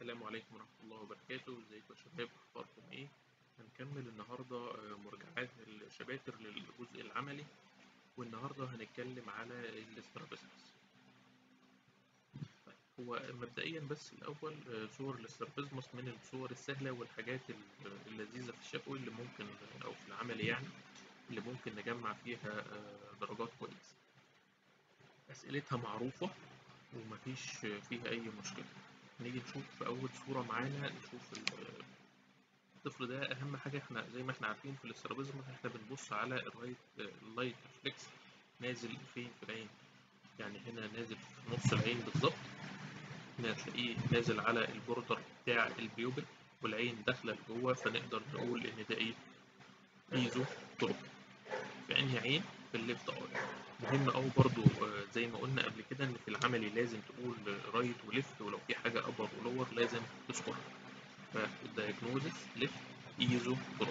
السلام عليكم ورحمة الله وبركاته، ازيكم يا شباب أخباركم إيه؟ هنكمل النهاردة آه، مراجعات الشباتر للجزء العملي والنهاردة هنتكلم على الاسترابيزمز. هو مبدئيا بس الأول آه، صور الاسترابيزمز من الصور السهلة والحاجات ال- اللذيذة في الشفوي اللي ممكن أو في العملي يعني اللي ممكن نجمع فيها آه، درجات كويسة. أسئلتها معروفة ومفيش فيها أي مشكلة. نيجي نشوف أول صورة معانا نشوف ال- الطفل ده أهم حاجة إحنا زي ما إحنا عارفين في الاسترابيزم إحنا بنبص على الرايت اللايت ريفلكس نازل فين في العين يعني هنا نازل في نص العين بالظبط هنا هتلاقيه نازل على البوردر بتاع البيوبل والعين داخلة لجوه فنقدر نقول إن ده إيه ايزو تروب في أنهي عين في الليفت اي مهم أوي برضو آه، زي ما قلنا قبل كده إن في العملي لازم تقول رايت وليفت ولو في حاجة أبر ولور لازم تذكرها فالدايجنوزس ليفت ايزو تروب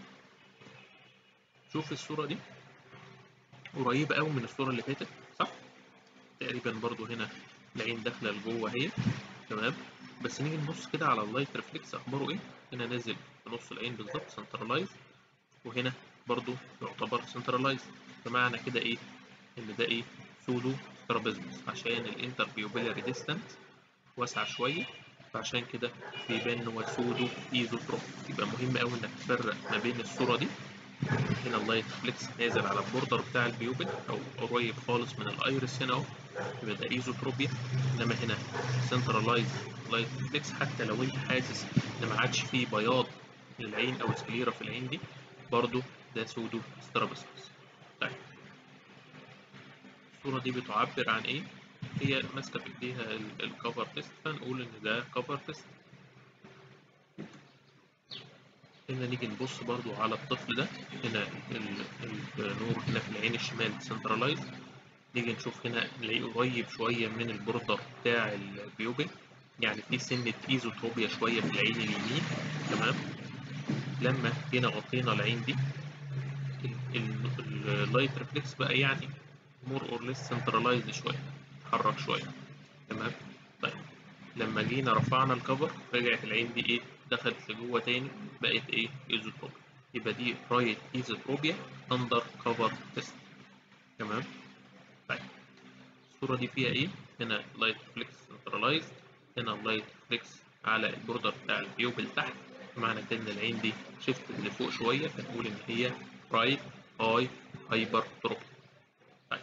شوف الصورة دي قريبة أوي من الصورة اللي فاتت صح؟ تقريبا برضو هنا العين داخلة لجوه اهي تمام بس نيجي نبص كده على اللايت ريفلكس أخباره إيه؟ هنا نازل في نص العين بالظبط سنترلايز وهنا برضو يعتبر سنترلايز بمعنى كده ايه ان ده ايه سودو سترابيزمس عشان الانتر بيوبيلاري ديستانس واسعه شويه فعشان كده بيبان ان هو سودو ايزوتروب يبقى مهم قوي انك تفرق ما بين الصوره دي هنا اللايت فليكس نازل على البوردر بتاع البيوبل او قريب خالص من الايرس هنا اهو يبقى ده ايزوتروبيا انما هنا سنترلايز لايت فليكس حتى لو انت حاسس ان ما عادش فيه بياض للعين او سكليرا في العين دي برضو ده سودو سترابيزمس طيب الصورة دي بتعبر عن ايه؟ هي ماسكة في ايديها الكفر تيست فنقول ان ده كفر تيست هنا نيجي نبص برضو على الطفل ده هنا ال- النور هنا في العين الشمال سنترلايز نيجي نشوف هنا نلاقيه قريب شوية من البوردر بتاع البيوبل يعني في سنة ايزوتروبيا شوية في العين اليمين تمام لما جينا غطينا العين دي اللايت ريفلكس بقى يعني مور اور ليس سنترلايزد شويه اتحرك شويه تمام طيب لما جينا رفعنا الكفر رجعت العين دي ايه دخلت لجوه تاني بقت ايه ايزوتروبيا يبقى دي رايت ايزوتروبيا اندر كفر تيست تمام طيب الصوره دي فيها ايه هنا لايت ريفلكس سنترلايزد هنا اللايت ريفلكس على البوردر بتاع البيوبل تحت معنى كده ان العين دي شفت لفوق شويه فنقول ان هي رايت اي هايبر تروبيا طيب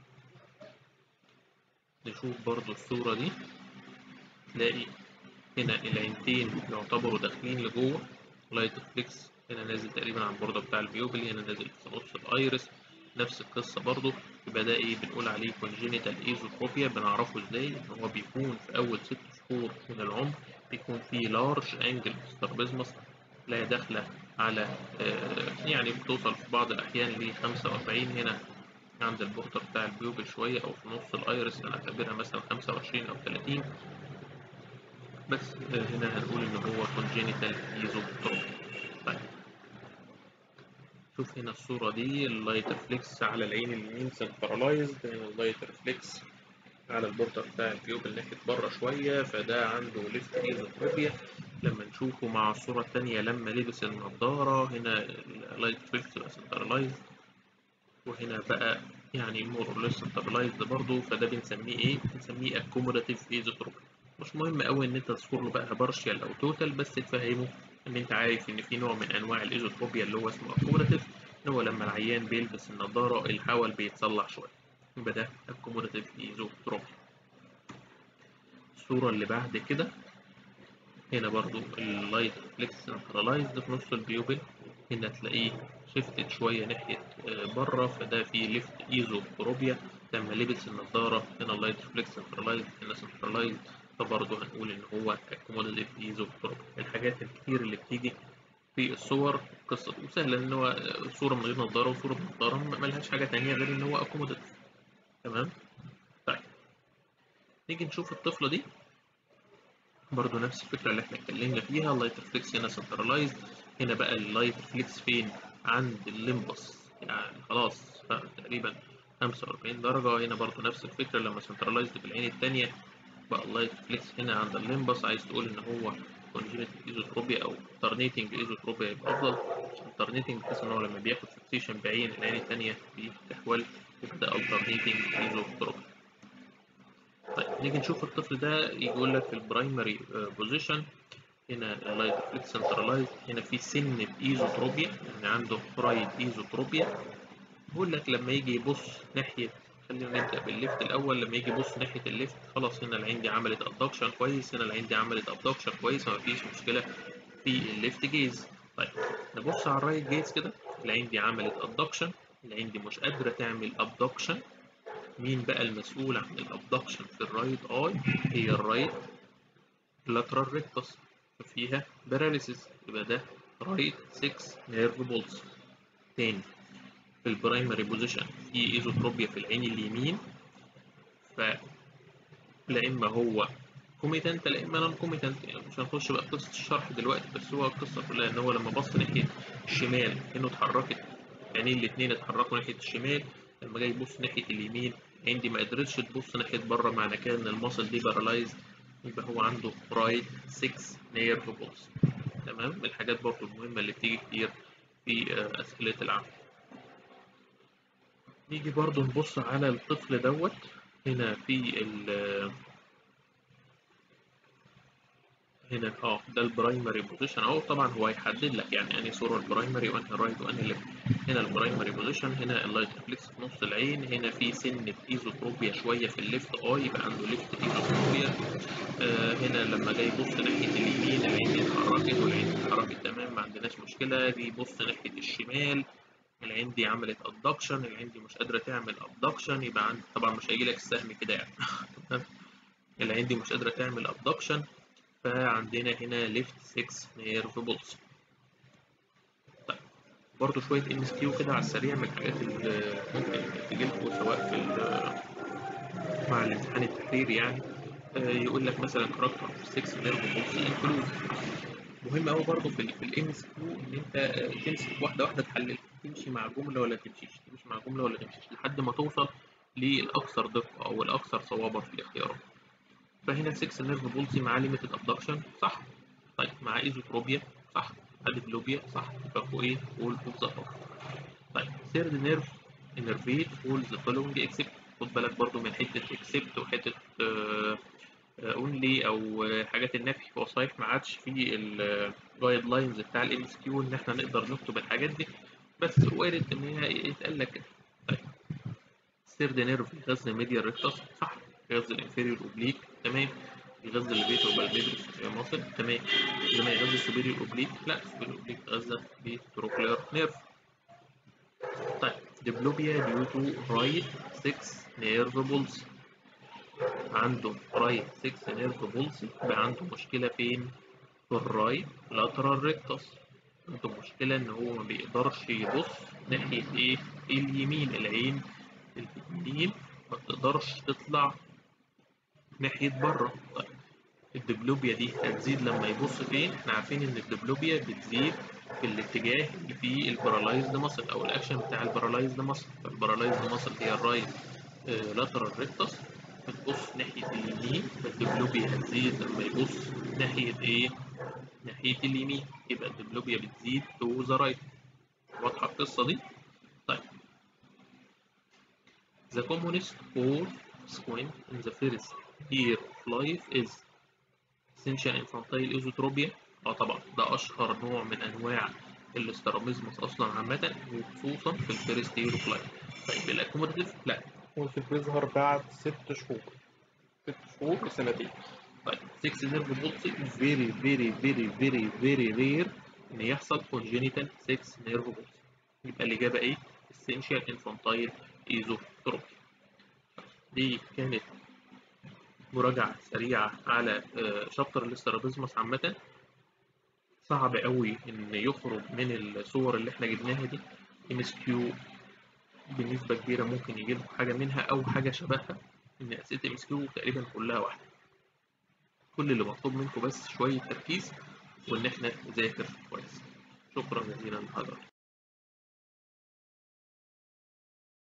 نشوف برضو الصورة دي تلاقي هنا العينتين يعتبروا داخلين لجوه لايت ريفلكس هنا نازل تقريبا على البوردة بتاع البيوبل هنا نازل في نص الايرس نفس القصة برضو يبقى ده ايه بنقول عليه كونجينيتال ايزوتروبيا بنعرفه ازاي ان هو بيكون في اول ست شهور من العمر بيكون فيه لارج انجل سترابيزمس لا داخلة على آه، يعني بتوصل في بعض الأحيان ل 45 هنا عند البوردر بتاع البيوبل شوية أو في نص الأيرس هنعتبرها مثلا 25 أو 30 بس آه، هنا هنقول إن هو congenital ايزوتروبيا طيب شوف هنا الصورة دي اللايت ريفلكس على العين اليمين سنترلايزد هنا اللايت ريفلكس على البوردر بتاع البيوبل ناحية بره شوية فده عنده ليفت ايزوتروبيا لما نشوفه مع الصورة التانية لما لبس النضارة هنا اللايت ريفلكس بقى سنترلايزد وهنا بقى يعني مور اور ليس سنترلايزد برضه فده بنسميه ايه؟ بنسميه اكوموداتيف ايزوتروبيا مش مهم قوي ان انت تذكر له بقى بارشال او توتال بس تفهمه ان انت عارف ان في نوع من انواع الايزوتروبيا اللي هو اسمه اكوموداتيف ان هو لما العيان بيلبس النضارة الحول بيتصلح شوية يبقى ده اكوموداتيف ايزوتروبيا الصورة اللي بعد كده هنا برضو اللايت ريفلكس سنترلايزد في نص البيوبل هنا تلاقيه شفتت شوية ناحية آه، بره فده فيه ليفت ايزوتروبيا لما لبس النضارة هنا اللايت ريفلكس سنترلايزد هنا سنترلايزد فبرضه هنقول إن هو اكوموديتيف ايزوتروبيا الحاجات الكتير اللي بتيجي في الصور قصة وسهلة إن هو آه، صورة من غير نضارة وصورة بنضارة ملهاش حاجة تانية غير إن هو اكوموديتيف تمام طيب نيجي نشوف الطفلة دي برضو نفس الفكرة اللي احنا اتكلمنا فيها اللايت ريفلكس هنا سنترلايز هنا بقى اللايت ريفلكس فين عند الليمبس يعني خلاص بقى تقريبا 45 درجة هنا برضو نفس الفكرة لما سنترلايزد في العين التانية بقى اللايت ريفلكس هنا عند الليمبس عايز تقول ان هو كونجنتال ايزوتروبيا او ترنيتنج ايزوتروبيا يبقى افضل الترنيتنج بحيث ان هو لما بياخد فيكسيشن بعين العين الثانيه بتحول يبقى ده الترنيتنج ايزوتروبيا طيب نيجي نشوف الطفل ده يقول لك في البرايمري بوزيشن هنا اللايت ريفلكس سنترلايز هنا في سن ايزوتروبيا يعني عنده رايت ايزوتروبيا بيقول لك لما يجي يبص ناحيه خلينا نبدا بالليفت الاول لما يجي يبص ناحيه الليفت خلاص هنا العين دي عملت ابدكشن كويس هنا العين دي عملت ابدكشن كويس ما فيش مشكله في الليفت جيز طيب نبص على الرايت جيز كده العين دي عملت ابدكشن العين دي مش قادره تعمل ابدكشن مين بقى المسؤول عن الابدكشن في الرايت اي هي الرايت لاترال ريكتس فيها باراليسيس يبقى ده رايت 6 نيرف بولس تاني في البرايمري بوزيشن في ايزوتروبيا في العين اليمين ف لا اما هو كوميتنت لا اما نون كوميتنت يعني مش هنخش بقى قصه الشرح دلوقتي بس هو القصه كلها ان هو لما بص ناحيه الشمال انه اتحركت العينين الاثنين اتحركوا ناحيه الشمال لما جاي يبص ناحيه اليمين العين دي ما قدرتش تبص ناحيه بره معنى كده ان المصل دي بارالايز يبقى هو عنده رايت 6 نيرف بولس تمام من الحاجات برضو المهمه اللي بتيجي كتير في اسئله العمل نيجي برضو نبص على الطفل دوت هنا في ال هنا اه ده البرايمري بوزيشن اهو طبعا هو هيحدد لك يعني انهي صوره البرايمري وانهي الرايت وانهي الليفت هنا البرايمري بوزيشن هنا اللايت ريفلكس في نص العين هنا في سن ايزوتروبيا شويه في الليفت اي يبقى عنده ليفت ايزوتروبيا آه هنا لما جاي يبص ناحيه اليمين العين دي اتحركت والعين دي اتحركت تمام ما عندناش مشكله جه يبص ناحيه الشمال العين دي عملت ابدكشن العين دي مش قادره تعمل ابدكشن يبقى عند طبعا مش هيجي لك السهم كده يعني العين دي مش قادره تعمل ابدكشن فعندنا هنا ليفت 6 نيرف بولس طيب برضه شويه ام اس كيو كده على السريع من الحاجات اللي ممكن تجي لكم سواء في مع الامتحان التحريري يعني آه يقول لك مثلا كاركتر 6 نيرف بولس انكلود مهم قوي برضه في الام اس كيو ان انت تمسك واحده واحده تحلل تمشي مع جمله ولا تمشيش تمشي مع جمله ولا تمشيش لحد ما توصل للاكثر دقه او الاكثر صوابا في الاختيارات فهنا 6 نيرف بولسي معاه ليميتد ابدكشن صح طيب معاه ايزوتروبيا صح اديبلوبيا صح يبقى فوق ايه فول اوف ذا طيب ثيرد نيرف انرفيت فول ذا فولوينج اكسبت خد بالك برضو من حته اكسبت وحته اونلي او حاجات النفي هو صحيح ما عادش في الجايد لاينز بتاع الام اس كيو ان احنا نقدر نكتب الحاجات دي بس وارد ان هي يتقال لك كده طيب ثيرد نيرف غزل ميديال ريكتس صح غزل الانفيريور اوبليك تمام الغزل اللي بيته بالميدرس مصل تمام لما يغذي السوبيريور اوبليك لا السوبيريور اوبليك غزة بتروكلير نيرف طيب ديبلوبيا ديو تو رايت 6 نيرف بولس عنده رايت 6 نيرف بولسي يبقى عنده مشكلة فين؟ في الرايت لاترال ريكتس عنده مشكلة إن هو ما بيقدرش يبص ناحية إيه؟ اليمين العين اليمين ما بتقدرش تطلع ناحية بره طيب الدبلوبيا دي هتزيد لما يبص فين؟ احنا عارفين إن الدبلوبيا بتزيد في الاتجاه اللي فيه البارالايزد ماسل أو الأكشن بتاع البارالايزد ماسل فالبارالايزد ماسل هي الرايت لاترال ريكتس بتبص ناحية اليمين فالدبلوبيا هتزيد لما يبص ناحية إيه؟ ناحية اليمين يبقى الدبلوبيا بتزيد تو ذا رايت واضحة القصة دي؟ طيب The commonest cause squint in the first year of life is essential infantile esotropia اه طبعا ده اشهر نوع من انواع الاستراميزموس اصلا عامة وخصوصا في الفيرست يير اوف لايف طيب الاكوموديتيف لا ممكن بيظهر بعد ست شهور ست شهور لسنتين طيب 6 نيرف بولسي فيري فيري فيري فيري فيري رير ان يحصل congenital 6 نيرف بولسي يبقى الاجابه ايه؟ essential infantile esotropia دي كانت مراجعة سريعة على شابتر الاسترابيزموس عامة صعب قوي ان يخرج من الصور اللي احنا جبناها دي ام اس كيو بنسبة كبيرة ممكن يجي لكم حاجة منها او حاجة شبهها ان اسئلة ام اس كيو تقريبا كلها واحدة كل اللي مطلوب منكم بس شوية تركيز وان احنا نذاكر كويس شكرا جزيلا لحضرتك